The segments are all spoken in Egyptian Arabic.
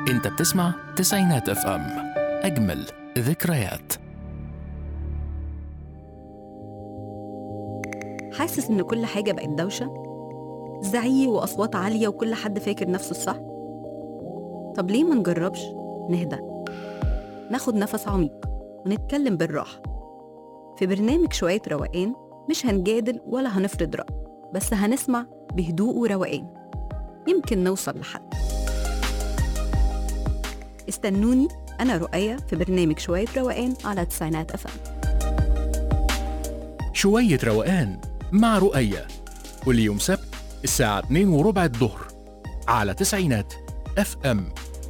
انت بتسمع تسعينات اف ام اجمل ذكريات حاسس إن كل حاجة بقت دوشة؟ زعيق وأصوات عالية وكل حد فاكر نفسه الصح؟ طب ليه ما نجربش نهدى ناخد نفس عميق ونتكلم بالراحة في برنامج شوية روقان مش هنجادل ولا هنفرض رأي بس هنسمع بهدوء وروقان يمكن نوصل لحد استنوني أنا رؤية في برنامج شوية روقان على تسعينات أفهم شوية روقان مع رؤية كل يوم سبت الساعة 2 وربع الظهر على تسعينات اف ام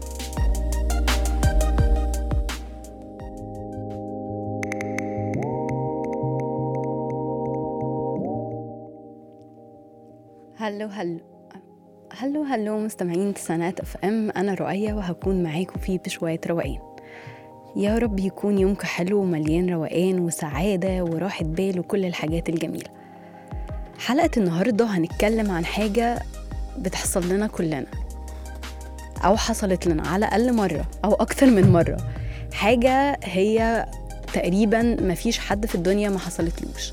هلو هلو هلو هلو مستمعين تسعينات اف ام انا رؤية وهكون معاكم فيه بشوية روقان يا رب يكون يومك حلو ومليان روقان وسعادة وراحة بال وكل الحاجات الجميلة حلقة النهاردة هنتكلم عن حاجة بتحصل لنا كلنا أو حصلت لنا على الأقل مرة أو أكتر من مرة حاجة هي تقريبا مفيش حد في الدنيا ما حصلتلوش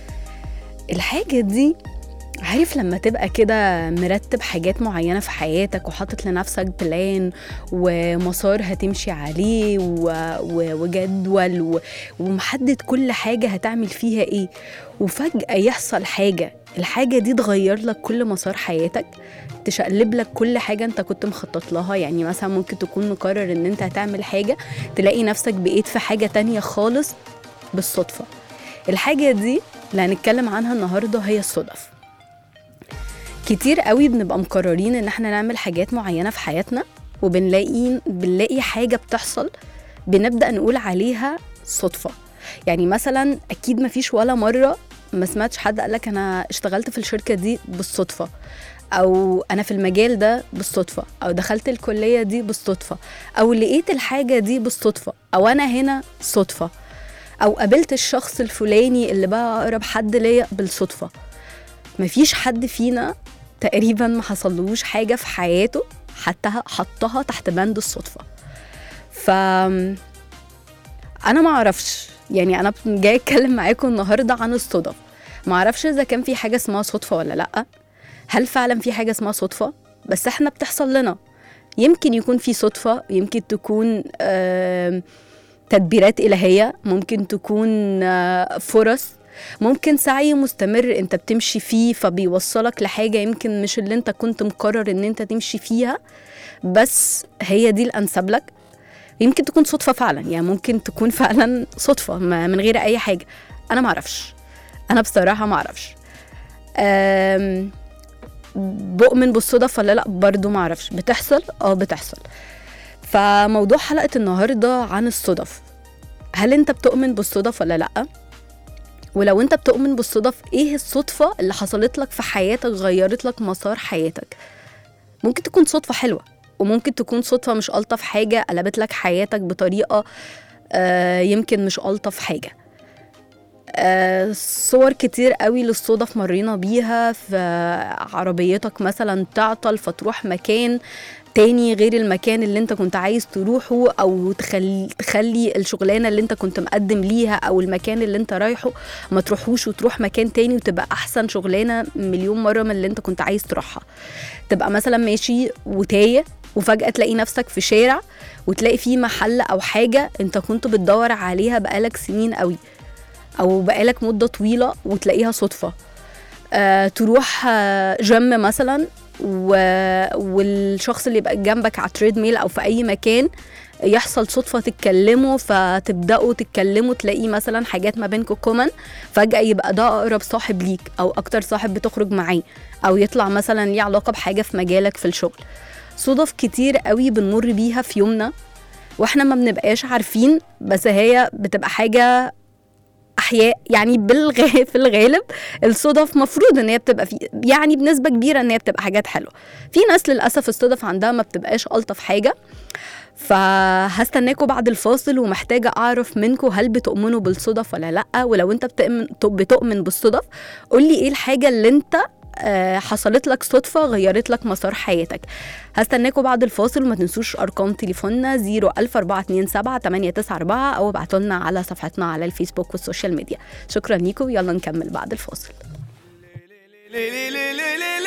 الحاجة دي عارف لما تبقى كده مرتب حاجات معينة في حياتك وحاطط لنفسك بلان ومسار هتمشي عليه و... و... وجدول و... ومحدد كل حاجة هتعمل فيها ايه وفجأة يحصل حاجة الحاجة دي تغير لك كل مسار حياتك تشقلب لك كل حاجة انت كنت مخطط لها يعني مثلا ممكن تكون مقرر ان انت هتعمل حاجة تلاقي نفسك بقيت في حاجة تانية خالص بالصدفة الحاجة دي اللي هنتكلم عنها النهاردة هي الصدف كتير قوي بنبقى مقررين ان احنا نعمل حاجات معينة في حياتنا وبنلاقي بنلاقي حاجة بتحصل بنبدأ نقول عليها صدفة يعني مثلا اكيد مفيش ولا مرة ما سمعتش حد قالك انا اشتغلت في الشركة دي بالصدفة او انا في المجال ده بالصدفة او دخلت الكلية دي بالصدفة او لقيت الحاجة دي بالصدفة او انا هنا صدفة او قابلت الشخص الفلاني اللي بقى اقرب حد ليا بالصدفة مفيش حد فينا تقريبا ما حصلوش حاجة في حياته حتى حطها تحت بند الصدفة ف انا ما اعرفش يعني انا جاي اتكلم معاكم النهارده عن الصدف ما اعرفش اذا كان في حاجه اسمها صدفه ولا لا هل فعلا في حاجه اسمها صدفه بس احنا بتحصل لنا يمكن يكون في صدفه يمكن تكون آه تدبيرات الهيه ممكن تكون آه فرص ممكن سعي مستمر انت بتمشي فيه فبيوصلك لحاجة يمكن مش اللي انت كنت مقرر ان انت تمشي فيها بس هي دي الانسب لك يمكن تكون صدفة فعلا يعني ممكن تكون فعلا صدفة ما- من غير اي حاجة انا معرفش انا بصراحة معرفش أم، بؤمن بالصدف ولا لا برضو معرفش بتحصل اه بتحصل فموضوع حلقة النهاردة عن الصدف هل انت بتؤمن بالصدف ولا لأ؟ ولو انت بتؤمن بالصدف ايه الصدفة اللي حصلت لك في حياتك غيرت لك مسار حياتك ممكن تكون صدفة حلوة وممكن تكون صدفة مش ألطف حاجة قلبت لك حياتك بطريقة آه يمكن مش ألطف حاجة آه صور كتير قوي للصدف مرينا بيها في عربيتك مثلا تعطل فتروح مكان تاني غير المكان اللي انت كنت عايز تروحه او تخلي, تخلي الشغلانه اللي انت كنت مقدم ليها او المكان اللي انت رايحه ما تروحوش وتروح مكان تاني وتبقى احسن شغلانه مليون مره من اللي انت كنت عايز تروحها تبقى مثلا ماشي وتايه وفجاه تلاقي نفسك في شارع وتلاقي فيه محل او حاجه انت كنت بتدور عليها بقالك سنين قوي او بقالك مده طويله وتلاقيها صدفه آه تروح آه جيم مثلا و... والشخص اللي يبقى جنبك على التريد ميل او في اي مكان يحصل صدفة تتكلموا فتبدأوا تتكلموا تلاقي مثلا حاجات ما بينكم كومن فجأة يبقى ده أقرب صاحب ليك أو أكتر صاحب بتخرج معاه أو يطلع مثلا ليه علاقة بحاجة في مجالك في الشغل صدف كتير قوي بنمر بيها في يومنا واحنا ما بنبقاش عارفين بس هي بتبقى حاجة احياء يعني بالغ... في الغالب الصدف مفروض ان هي بتبقى في يعني بنسبه كبيره ان هي بتبقى حاجات حلوه في ناس للاسف الصدف عندها ما بتبقاش الطف حاجه فهستناكم بعد الفاصل ومحتاجة أعرف منكم هل بتؤمنوا بالصدف ولا لأ ولو أنت بتؤمن, بتؤمن بالصدف قولي إيه الحاجة اللي أنت آه، حصلت لك صدفة غيرت لك مسار حياتك هستناكم بعد الفاصل وما تنسوش أرقام تليفوننا 01427 أو ابعتوا لنا على صفحتنا على الفيسبوك والسوشيال ميديا شكرا ليكم يلا نكمل بعد الفاصل ليلي ليلي ليلي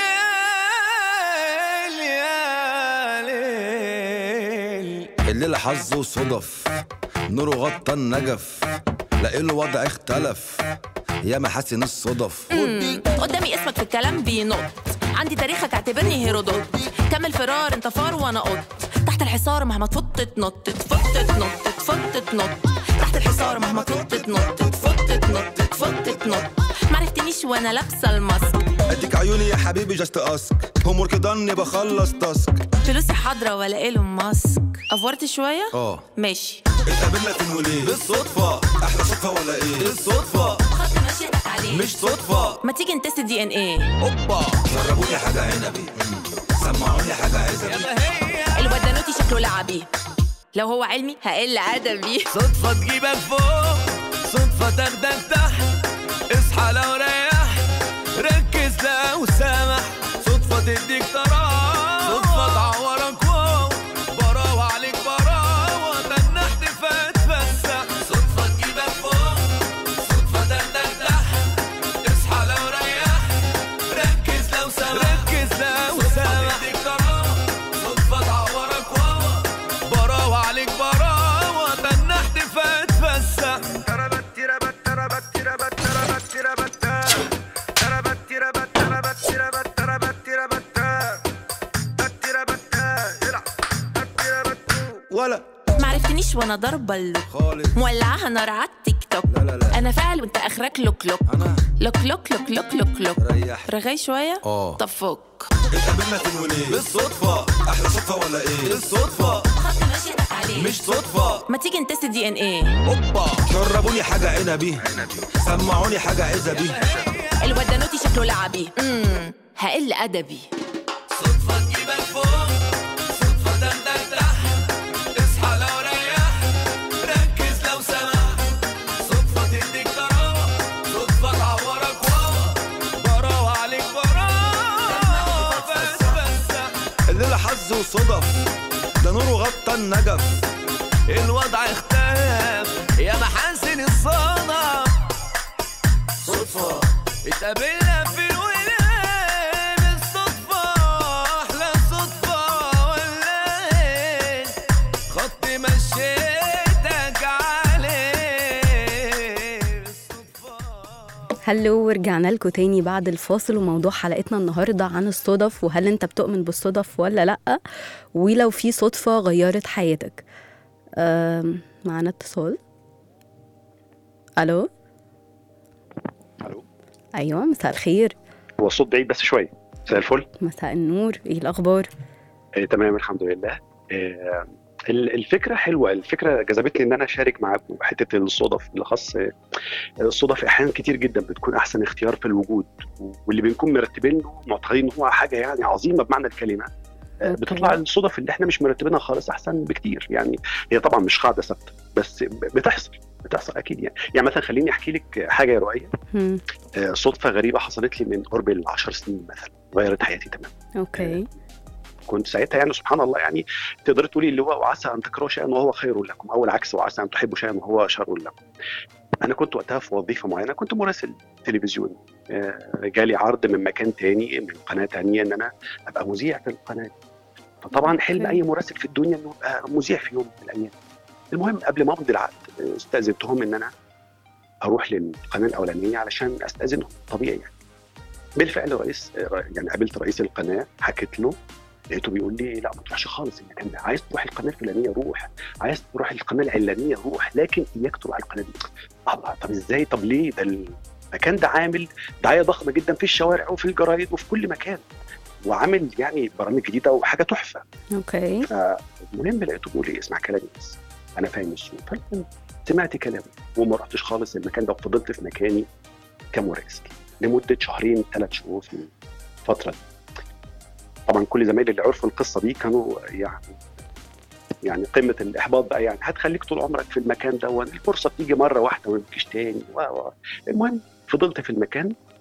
ليل يا ليل الليلة حظ وصدف نوره غطى النجف لاقي له وضع اختلف يا محاسن الصدف قدامي اسمك في الكلام بينط عندي تاريخك اعتبرني هيرودوت كمل فرار انت فار وانا قط تحت الحصار مهما تفط تنط تفط تنط تفط تنط تحت الحصار مهما تفط تنط تفط تنط تفط تنط معرفتنيش وانا لابسه الماسك اديك عيوني يا حبيبي جاست اسك هوم ورك داني بخلص تاسك فلوسي حاضره ولا ايلون ماسك افورت شويه اه ماشي اتقابلنا فين وليه بالصدفة احلى صدفة ولا ايه بالصدفة خط مشيتك عليه مش صدفة ما تيجي نتست دي ان ايه اوبا جربوني حاجة عنبي مم. سمعوني حاجة عزبي الودانوتي شكله لعبي لو هو علمي هقل ادبي صدفة تجيبك فوق صدفة تاخدك تحت اصحى لو ريح ركز لو سامح صدفة تديك طراوة صدفة تعورك واو براوة عليك براوة تنحت فتفسح صدفة تجيبك فوق صدفة تاخدك تحت اصحى لو ريح ركز لو سامح ركز لو سامح تديك طراوة صدفة تعورك واو براوة عليك براوة تنحت فتفسح ولا معرفتنيش وانا ضاربه اللوك خالص مولعاها نار على التيك توك لا لا لا انا فاعل وانت اخرك لوك لوك انا لوك لوك لوك لوك لوك لوك ريح رغاي شويه اه. طب فك اتقابلنا فين وليه بالصدفة احلى صدفة ولا ايه بالصدفة خط مشيتك عليه مش صدفة ما تيجي نتست دي ان ايه اوبا جربوني حاجة عنبي سمعوني حاجة عزبي الودانوتي شكله لعبي امم هقل ادبي صدفة تجيبك فوق صدفة تاخدك تحت اصحى لو ريح ركز لو سمح صدفة تديك طراوة صدفة تعورك واوا براوة عليك براوة بس بس الليلة حظ وصدف ده نوره غطى النجف الوضع اختلف يا محاسن الصدف صدفة اتقابلنا في الولاد بالصدفة أحلى صدفة ولا إيه خط مشيتك عليه بالصدفة هلو ورجعنا لكم تاني بعد الفاصل وموضوع حلقتنا النهارده عن الصدف وهل انت بتؤمن بالصدف ولا لا ولو في صدفه غيرت حياتك أم، معانا اتصال الو الو ايوه مساء الخير هو الصوت بعيد بس شويه مساء الفل مساء النور ايه الاخبار آه تمام الحمد لله آه ال- الفكره حلوه الفكره جذبتني ان انا اشارك معاكم حته الصدف بالاخص آه، الصدف احيانا كتير جدا بتكون احسن اختيار في الوجود واللي بنكون مرتبين له معتقدين ان هو حاجه يعني عظيمه بمعنى الكلمه آه، أوكي. بتطلع الصدف اللي احنا مش مرتبينها خالص احسن بكتير يعني هي طبعا مش قاعده ثابته بس ب- بتحصل بتحصل اكيد يعني يعني مثلا خليني احكي لك حاجه يا رؤيه هم، آه، صدفه غريبه حصلت لي من قرب ال 10 سنين مثلا غيرت حياتي تماما اوكي كنت ساعتها يعني سبحان الله يعني تقدر تقولي اللي هو وعسى ان تكرهوا شيئا وهو خير لكم او العكس وعسى ان تحبوا شيئا وهو شر لكم. انا كنت وقتها في وظيفه معينه كنت مراسل تلفزيون آه، جالي عرض من مكان تاني من قناه تانيه ان انا ابقى مذيع في القناه فطبعا حلم أوكي. اي مراسل في الدنيا انه يبقى مذيع في يوم من الايام. المهم قبل ما امضي العقد آه، استاذنتهم ان انا اروح للقناه الاولانيه علشان استاذنهم طبيعي يعني. بالفعل رئيس آه، يعني قابلت رئيس القناه حكيت له لقيته بيقول لي لا ما تروحش خالص المكان ده عايز تروح القناه الفلانيه روح عايز تروح القناه العلانيه روح لكن اياك تروح القناه دي الله طب ازاي طب ليه ده المكان ده عامل دعايه ضخمه جدا في الشوارع وفي الجرايد وفي كل مكان وعامل يعني برامج جديده وحاجه تحفه اوكي فالمهم لقيته بيقول لي اسمع كلامي بس انا فاهم السوق فالمهم سمعت كلامه وما رحتش خالص المكان ده وفضلت في مكاني كمراسل لمده شهرين ثلاث شهور في الفتره دي طبعا كل زمايلي اللي عرفوا القصه دي كانوا يعني يعني قمه الاحباط بقى يعني هتخليك طول عمرك في المكان ده الفرصه بتيجي مره واحده وما بتجيش تاني و و المهم فضلت في المكان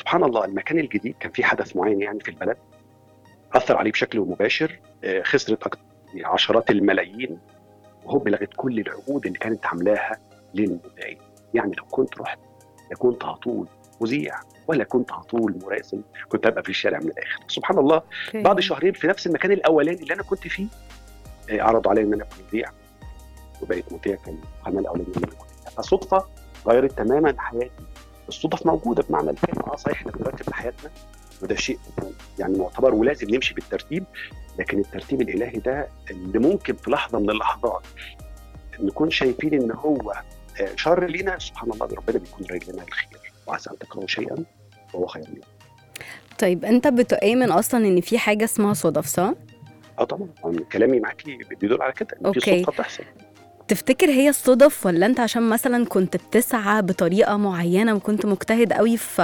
سبحان الله المكان الجديد كان فيه حدث معين يعني في البلد اثر عليه بشكل مباشر آه، خسرت أكتر يعني عشرات الملايين وهو لغت كل العقود اللي كانت عاملاها للمذيعين يعني لو كنت رحت لكنت هطول مذيع ولا كنت هطول مراسل كنت هبقى في الشارع من الاخر سبحان الله بعد شهرين في نفس المكان الاولاني اللي انا كنت فيه آه، عرضوا علي ان انا اكون مذيع وبقيت مذيع في القناه الاولانيه اللي انا كنت فيها فصدفه غيرت تماما حياتي الصدف موجوده بمعنى الكلمه اه صحيح احنا بنرتب حياتنا وده شيء يعني معتبر ولازم نمشي بالترتيب لكن الترتيب الالهي ده اللي ممكن في لحظه من اللحظات نكون شايفين ان هو آه، شر لينا سبحان الله ربنا بيكون رايد لنا الخير وعسى ان تكرهوا شيئا وهو خير لكم طيب انت بتؤمن اصلا ان في حاجه اسمها صدف صح اه طبعا أنا كلامي معاكي بيدل على كده إن في أوكي. صدفه بتحصل تفتكر هي الصدف ولا انت عشان مثلا كنت بتسعى بطريقه معينه وكنت مجتهد قوي ف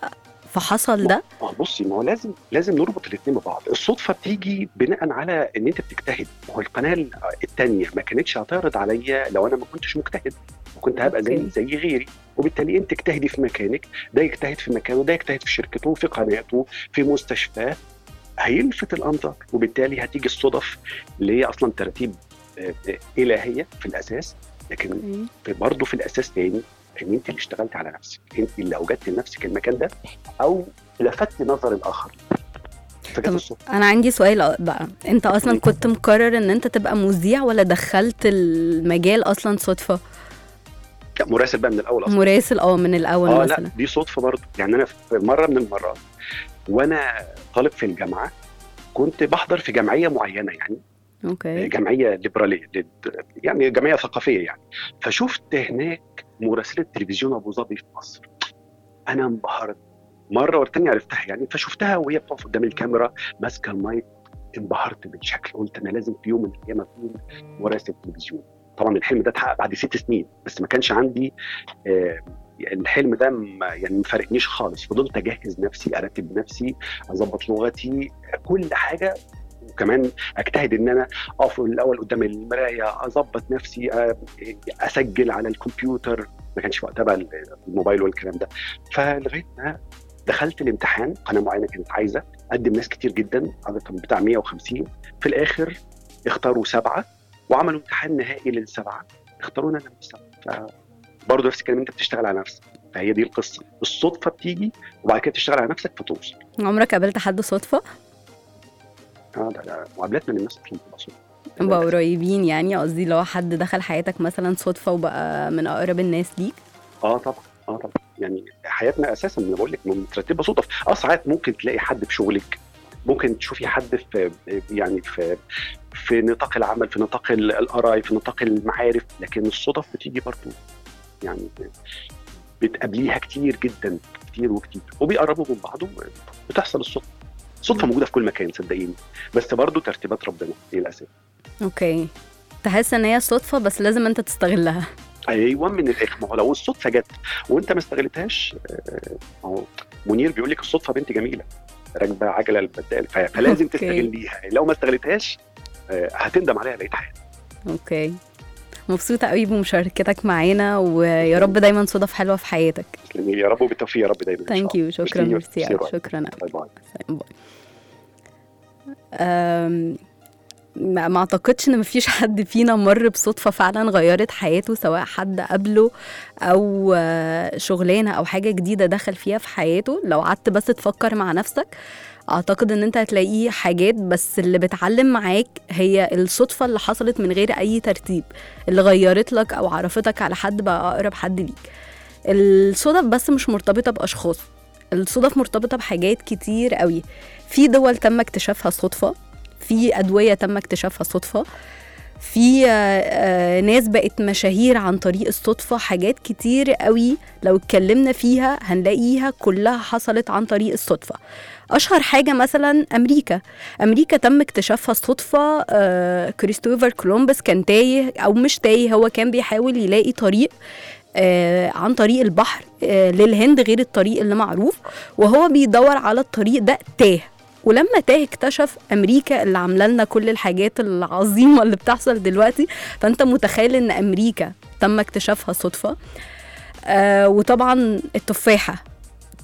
فحصل ده اه بصي ما هو لازم لازم نربط الاثنين ببعض الصدفه بتيجي بناء على ان انت بتجتهد ما هو القناه الثانيه ما كانتش هتعرض عليا لو انا ما كنتش مجتهد وكنت هبقى زي أوكي. زي غيري وبالتالي انت تجتهدي في مكانك ده يجتهد في مكانه ده يجتهد في شركته في قناته في مستشفاه هيلفت الانظار وبالتالي هتيجي الصدف اللي هي اصلا ترتيب آه، آه، الهيه في الاساس لكن برضه في الاساس تاني ان انت اللي اشتغلت على نفسك انت اللي اوجدت لنفسك المكان ده او لفتت نظر الاخر فجت طب الصدفه انا عندي سؤال بقى انت اصلا اتفضلي. كنت مقرر ان انت تبقى مذيع ولا دخلت المجال اصلا صدفه لا، مراسل بقى من الاول اصلا مراسل اه من الاول اه مثلا لا دي صدفه برضه يعني انا في مره من المرات وانا طالب في الجامعه كنت بحضر في جمعيه معينه يعني اوكي جمعيه ليبراليه لل- يعني جمعيه ثقافيه يعني فشفت هناك مراسله تلفزيون ابو ظبي في مصر انا انبهرت مره والتانيه عرفتها يعني فشفتها وهي بتقف قدام الكاميرا ماسكه المايك انبهرت بالشكل قلت انا لازم في يوم من الايام اكون مراسل تلفزيون طبعا الحلم ده اتحقق بعد ست سنين بس ما كانش عندي آه يعني الحلم ده ما يعني ما فارقنيش خالص فضلت اجهز نفسي ارتب نفسي اظبط لغتي كل حاجه وكمان اجتهد ان انا اقف الاول قدام المرايه اظبط نفسي آه، اسجل على الكمبيوتر ما كانش وقتها بقى الموبايل والكلام ده فلغايه ما دخلت الامتحان قناه معينه كانت عايزه قدم ناس كتير جدا عدد كان بتاع 150 في الاخر اختاروا سبعه وعملوا امتحان نهائي للسبعه اختارونا انا من السبعه فبرضه نفس الكلام انت بتشتغل على نفسك فهي دي القصه الصدفه بتيجي وبعد كده تشتغل على نفسك فتوصل عمرك قابلت حد صدفه اه ده ده مقابلات من الناس اصلا بتبقى صدفة. بقى قريبين يعني قصدي لو حد دخل حياتك مثلا صدفه وبقى من اقرب الناس ليك اه طبعا اه طبعا يعني حياتنا اساسا انا بقول لك مترتبه صدف اه ساعات ممكن تلاقي حد في شغلك ممكن تشوفي حد في يعني في في نطاق العمل في نطاق ال- القرايب في نطاق المعارف لكن الصدف بتيجي برضو يعني بتقابليها كتير جدا كتير وكتير وبيقربوا من بعض وبتحصل الصدفه الصدفه موجوده في كل مكان صدقيني بس برضو ترتيبات ربنا هي الاساس اوكي تحس ان هي صدفه بس لازم انت تستغلها ايوه من الاخر ما هو لو الصدفه جت وانت ما استغلتهاش آه، ما هو منير بيقول لك الصدفه بنت جميله راكبه عجله البدال ف- فلازم أوكي. تستغليها لو ما استغلتهاش آه، هتندم عليها بقيه حياتك اوكي مبسوطه قوي بمشاركتك معانا ويا رب دايما صدف حلوه في حياتك تسلمي لي يا رب وبالتوفيق يا رب دايما إن شاء ثانك الله. يو شكرا ميرسي، ميرسي ميرسي أوي، رأيك. شكرا باي باي باي. أم، ما ما اعتقدش ان مفيش حد فينا مر بصدفه فعلا غيرت حياته سواء حد قبله او آه، شغلانه او حاجه جديده دخل فيها في حياته لو قعدت بس تفكر مع نفسك اعتقد ان انت هتلاقيه حاجات بس اللي بتعلم معاك هي الصدفه اللي حصلت من غير اي ترتيب اللي غيرت لك او عرفتك على حد بقى اقرب حد ليك الصدف بس مش مرتبطه باشخاص الصدف مرتبطه بحاجات كتير قوي في دول تم اكتشافها صدفه في ادويه تم اكتشافها صدفه في آه، آه، ناس بقت مشاهير عن طريق الصدفة حاجات كتير قوي لو اتكلمنا فيها هنلاقيها كلها حصلت عن طريق الصدفة أشهر حاجة مثلا أمريكا أمريكا تم اكتشافها صدفة آه، كريستوفر كولومبس كان تايه أو مش تايه هو كان بيحاول يلاقي طريق آه، عن طريق البحر آه، للهند غير الطريق اللي معروف وهو بيدور على الطريق ده تاه ولما تاه اكتشف امريكا اللي عامله لنا كل الحاجات العظيمه اللي بتحصل دلوقتي فانت متخيل ان امريكا تم اكتشافها صدفه آه وطبعا التفاحه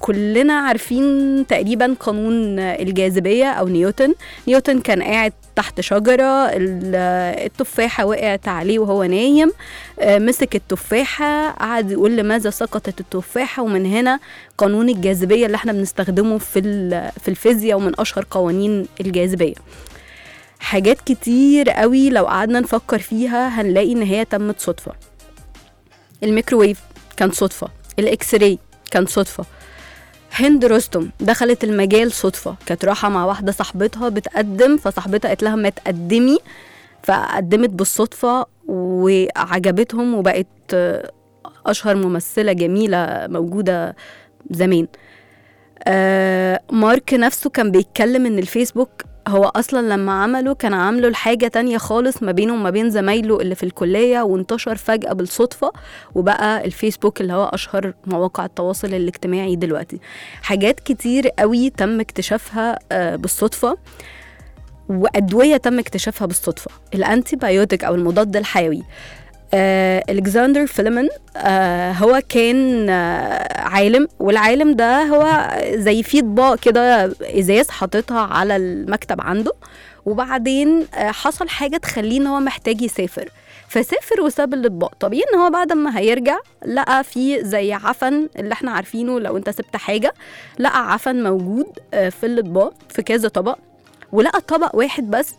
كلنا عارفين تقريبا قانون الجاذبية أو نيوتن نيوتن كان قاعد تحت شجرة ال- التفاحة وقعت عليه وهو نايم آه، مسك التفاحة قعد يقول لماذا سقطت التفاحة ومن هنا قانون الجاذبية اللي احنا بنستخدمه في ال- في الفيزياء ومن أشهر قوانين الجاذبية حاجات كتير قوي لو قعدنا نفكر فيها هنلاقي ان هي تمت صدفة الميكروويف كان صدفة الاكس راي كان صدفة هند رستم دخلت المجال صدفة كانت رايحة مع واحدة صاحبتها بتقدم فصاحبتها قالت لها ما تقدمي فقدمت بالصدفة وعجبتهم وبقت آه، أشهر ممثلة جميلة موجودة زمان آه مارك نفسه كان بيتكلم ان الفيسبوك هو اصلا لما عمله كان عامله لحاجه تانية خالص ما بينه وما بين زمايله اللي في الكليه وانتشر فجاه بالصدفه وبقى الفيسبوك اللي هو اشهر مواقع التواصل الاجتماعي دلوقتي حاجات كتير قوي تم اكتشافها آه بالصدفه وادويه تم اكتشافها بالصدفه الانتي بايوتيك او المضاد الحيوي آه، الكسندر فيلمن آه، هو كان آه، عالم والعالم ده هو زي في اطباق كده ازاز حاططها على المكتب عنده وبعدين آه، حصل حاجه تخليه ان هو محتاج يسافر فسافر وساب الاطباق طبيعي ان هو بعد ما هيرجع لقى في زي عفن اللي احنا عارفينه لو انت سبت حاجه لقى عفن موجود آه، في الاطباق في كذا طبق ولقى طبق واحد بس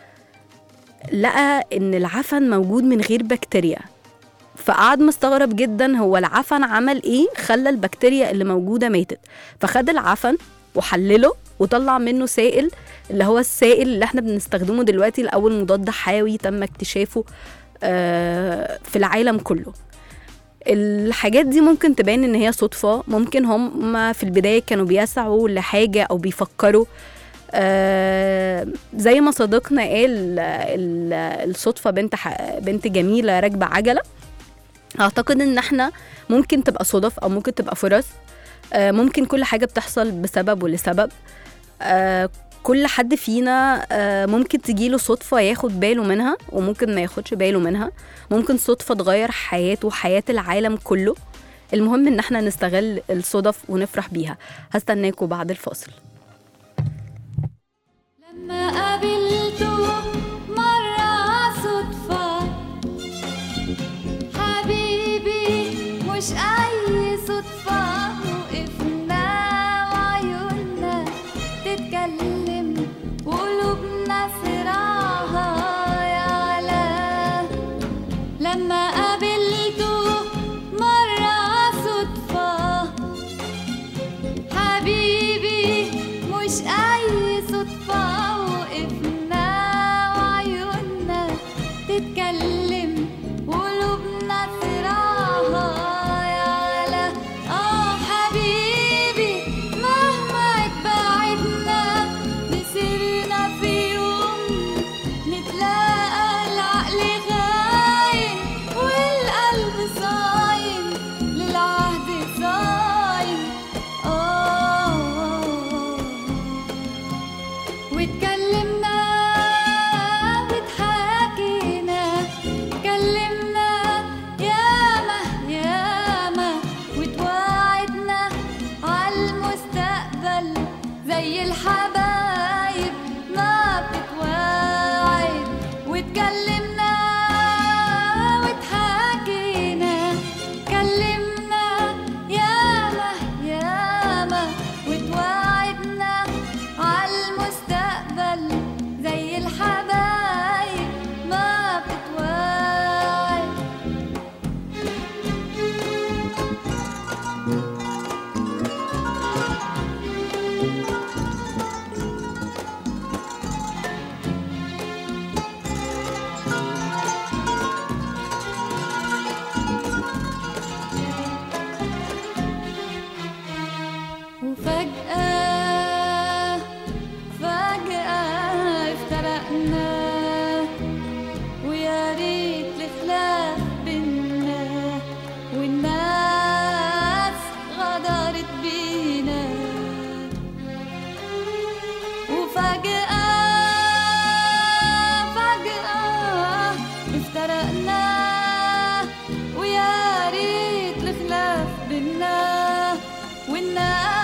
لقى ان العفن موجود من غير بكتيريا فقعد مستغرب جدا هو العفن عمل ايه خلى البكتيريا اللي موجوده ماتت فخد العفن وحلله وطلع منه سائل اللي هو السائل اللي احنا بنستخدمه دلوقتي الاول مضاد حيوي تم اكتشافه آه، في العالم كله الحاجات دي ممكن تبان ان هي صدفه ممكن هم في البدايه كانوا بيسعوا لحاجه او بيفكروا آه زي ما صديقنا قال آه، ال- الصدفه بنت ح- بنت جميله راكبه عجله اعتقد ان احنا ممكن تبقى صدف او ممكن تبقى فرص آه ممكن كل حاجه بتحصل بسبب ولسبب آه كل حد فينا آه ممكن تجيله صدفة ياخد باله منها وممكن ما ياخدش باله منها ممكن صدفة تغير حياته وحياة العالم كله المهم ان احنا نستغل الصدف ونفرح بيها هستناكم بعد الفاصل لما قابلته مرة صدفة حبيبي مش أي صدفة وقفنا وعيوننا تتكلم وقلوبنا صراعها يعلى لما قابلته مرة صدفة حبيبي مش أي صدفة وقفنا وعيوننا تتكلم وقلوبنا صراعها يعلى آه حبيبي مهما اتبعدنا مسيرنا في يوم نتلاقى العقل غايم والقلب صايم للعهد صايم آه واتكلمنا واتحاكينا اتكلمنا ياما ياما واتواعدنا عالمستقبل زي الحبايب ما بتتواعد واتكلمنا واتحاكينا اتكلمنا ياما ياما واتواعدنا عالمستقبل زي الحبايب ما بتتواعد وفجأة فجأة افترقنا ويا ريت الخلاف بينا والناس غدرت بينا وفجأة فجأة افترقنا ويا ريت الخلاف بينا والناس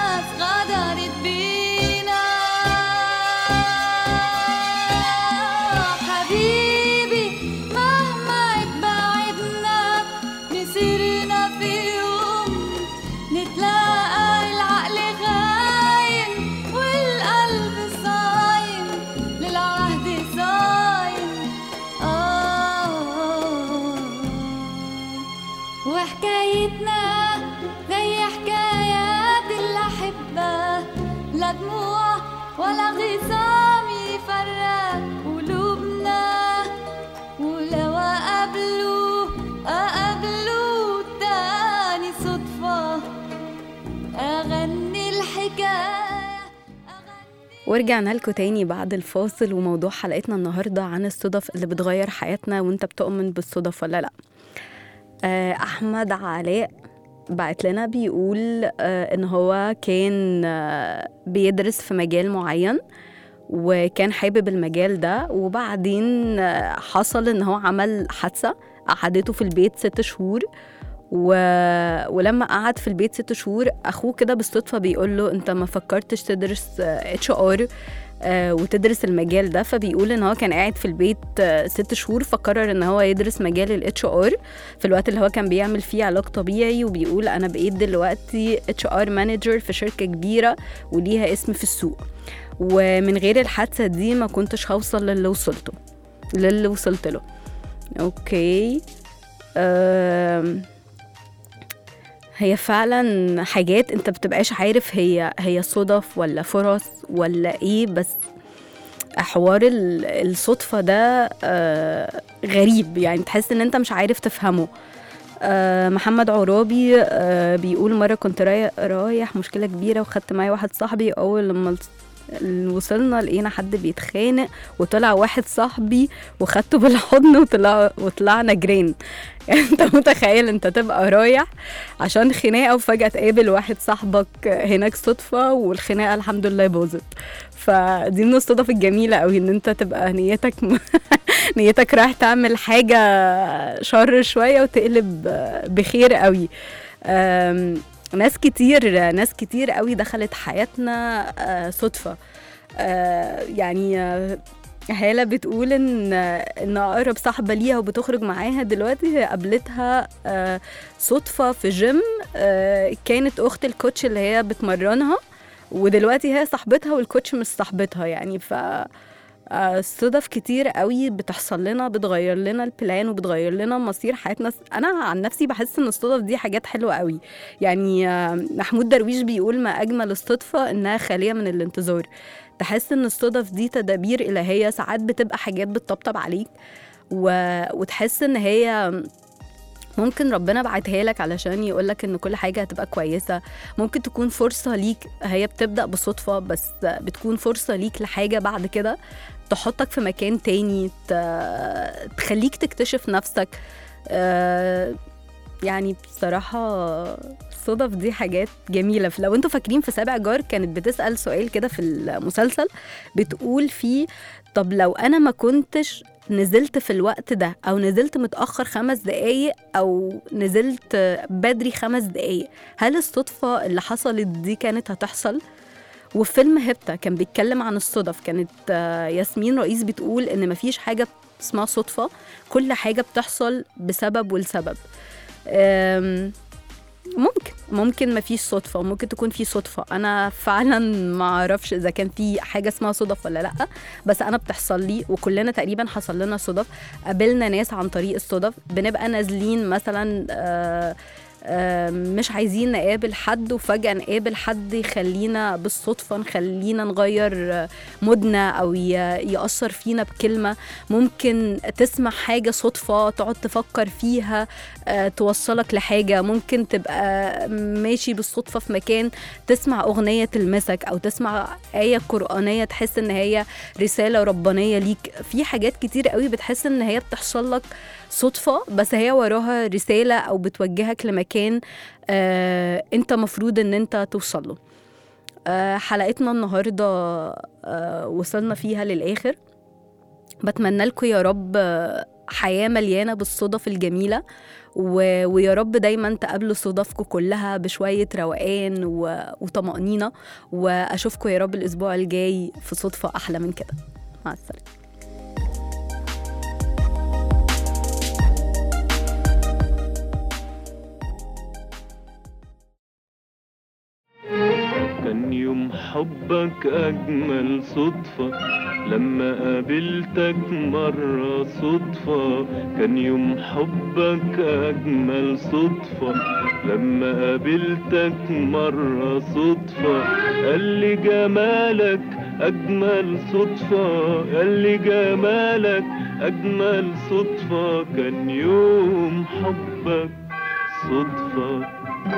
لا دموع ولا خصام يفرق قلوبنا ولو أقابلوا أقابلوا تاني صدفة أغني الحكاية ورجعنا لكم تاني بعد الفاصل وموضوع حلقتنا النهارده عن الصدف اللي بتغير حياتنا وانت بتؤمن بالصدف ولا لا آه، احمد علاء بعت لنا بيقول آه، ان هو كان آه، بيدرس في مجال معين وكان حابب المجال ده وبعدين آه، حصل ان هو عمل حادثه قعدته في البيت ست شهور و... ولما قعد في البيت ست شهور اخوه كده بالصدفه بيقول له انت ما فكرتش تدرس اتش ار وتدرس المجال ده فبيقول ان هو كان قاعد في البيت آه، ست شهور فقرر ان هو يدرس مجال الاتش ار في الوقت اللي هو كان بيعمل فيه علاج طبيعي وبيقول انا بقيت دلوقتي اتش ار مانجر في شركه كبيره وليها اسم في السوق ومن غير الحادثه دي ما كنتش هوصل للي وصلته للي وصلت له اوكي أم... هي فعلا حاجات انت بتبقاش عارف هي هي صدف ولا فرص ولا ايه بس حوار ال- الصدفة ده آه، غريب يعني تحس ان انت مش عارف تفهمه آه، محمد عرابي آه، بيقول مرة كنت راي- رايح مشكلة كبيرة وخدت معايا واحد صاحبي أول لما الص- وصلنا لقينا حد بيتخانق وطلع واحد صاحبي وخدته بالحضن وطلع وطلعنا جرين يعني انت متخيل انت تبقى رايح عشان خناقه وفجاه تقابل واحد صاحبك هناك صدفه والخناقه الحمد لله باظت فدي من الصدف الجميله قوي ان انت تبقى نيتك نيتك رايح تعمل حاجه شر شويه وتقلب بخير قوي أم، ناس كتير ناس كتير قوي دخلت حياتنا آه، صدفه آه، يعني آه، هالة بتقول ان ان اقرب صاحبه ليها وبتخرج معاها دلوقتي هي قابلتها آه، صدفه في جيم آه، كانت اخت الكوتش اللي هي بتمرنها ودلوقتي هي صاحبتها والكوتش مش صاحبتها يعني ف آه، صدف كتير قوي بتحصل لنا بتغير لنا البلان وبتغير لنا مصير حياتنا انا عن نفسي بحس ان الصدف دي حاجات حلوه قوي يعني آه، محمود درويش بيقول ما اجمل الصدفه انها خاليه من الانتظار تحس ان الصدف دي تدابير الهيه ساعات بتبقى حاجات بتطبطب عليك و... وتحس ان هي ممكن ربنا بعتها لك علشان يقولك ان كل حاجه هتبقى كويسه ممكن تكون فرصه ليك هي بتبدا بصدفه بس بتكون فرصه ليك لحاجه بعد كده تحطك في مكان تاني ت... تخليك تكتشف نفسك آه، يعني بصراحة الصدف دي حاجات جميلة لو انتوا فاكرين في سابع جار كانت بتسأل سؤال كده في المسلسل بتقول فيه طب لو أنا ما كنتش نزلت في الوقت ده أو نزلت متأخر خمس دقايق أو نزلت بدري خمس دقايق هل الصدفة اللي حصلت دي كانت هتحصل؟ وفي فيلم هبتة كان بيتكلم عن الصدف كانت آه، ياسمين رئيس بتقول إن مفيش حاجة اسمها صدفة كل حاجة بتحصل بسبب والسبب أم، ممكن ممكن ما فيش صدفة ممكن تكون في صدفة أنا فعلا ما أعرفش إذا كان في حاجة اسمها صدف ولا لأ بس أنا بتحصل لي وكلنا تقريبا حصل لنا صدف قابلنا ناس عن طريق الصدف بنبقى نازلين مثلا آه آه، مش عايزين نقابل حد وفجأة نقابل حد يخلينا بالصدفة نخلينا نغير آه، مودنا أو ي- يأثر فينا بكلمة ممكن تسمع حاجة صدفة تقعد تفكر فيها آه، توصلك لحاجة ممكن تبقى ماشي بالصدفة في مكان تسمع أغنية تلمسك أو تسمع آية قرآنية تحس إن هي رسالة ربانية ليك في حاجات كتير قوي بتحس إن هي بتحصل لك صدفة بس هي وراها رسالة أو بتوجهك لمكان آه أنت مفروض إن أنت توصل له آه حلقتنا النهاردة آه وصلنا فيها للآخر بتمنى لكم يا رب آه، حياة مليانة بالصدف الجميلة و... ويا رب دايما تقابلوا صدفكم كلها بشوية روقان و... وطمأنينة وأشوفكم يا رب الأسبوع الجاي في صدفة أحلى من كده مع السلامة كان يوم يوم حبك أجمل صدفة لما قابلتك مرة صدفة كان يوم حبك أجمل صدفة لما قابلتك مرة صدفة قال لي جمالك أجمل صدفة قال لي جمالك أجمل صدفة كان يوم حبك صدفة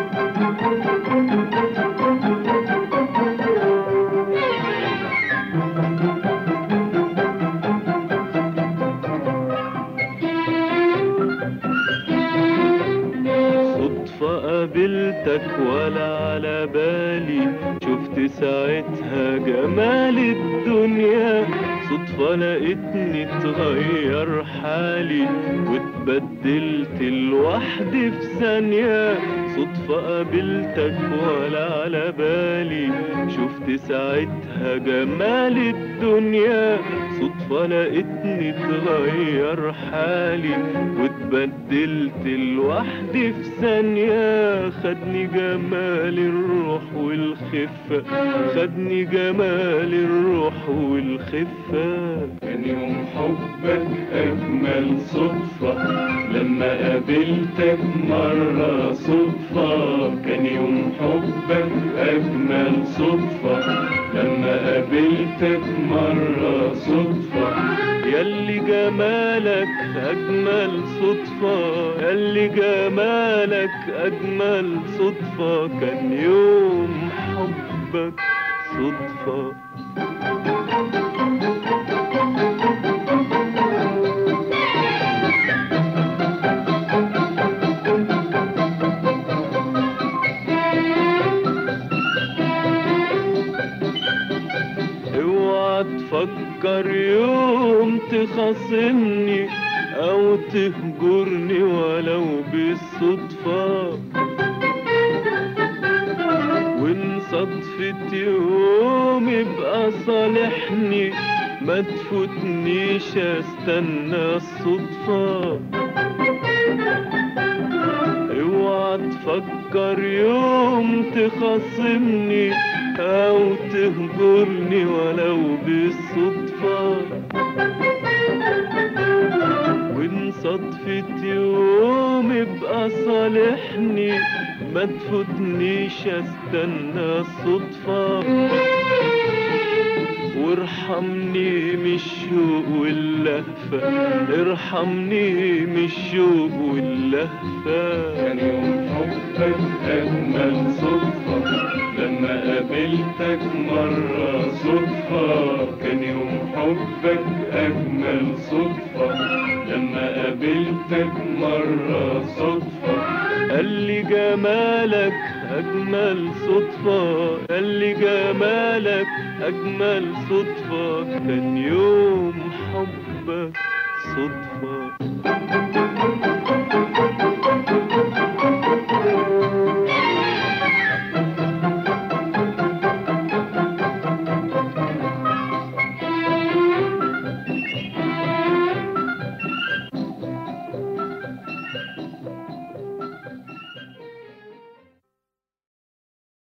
صدفة قابلتك ولا على بالي شفت ساعتها جمال الدنيا صدفة لقيتني اتغير حالي واتبدلت لوحدي في ثانية صدفة قابلتك ولا على بالي شفت ساعتها جمال الدنيا صدفة لقيتني اتغير حالي واتبدلت لوحدي في ثانية خدني جمال الروح والخفة خدني جمال الروح والخفة كان يوم حبك أجمل صدفة لما قابلتك مرة صدفة كان يوم حبك أجمل صدفة لما قابلتك مرة صدفة ياللي جمالك أجمل صدفة ياللي جمالك أجمل صدفة كان يوم حبك صدفة اوعى تفكر يوم تخاصمني او تهجرني ولو بالصدفة وان صدفة يوم يبقى صالحني ما تفوتنيش استنى الصدفة اوعى تفكر يوم تخاصمني او تهجرني ولو بالصدفة وان صدفة يوم يبقى صالحني ما تفوتنيش استنى الصدفة وارحمني من الشوق واللهفة ارحمني من الشوق واللهفة كان يوم حبك أجمل صدفة لما قابلتك مرة صدفة كان يوم حبك أجمل صدفة لما قابلتك مرة صدفة قال لي جمالك أجمل صدفة قال لي جمالك أجمل صدفة كان يوم حبك صدفة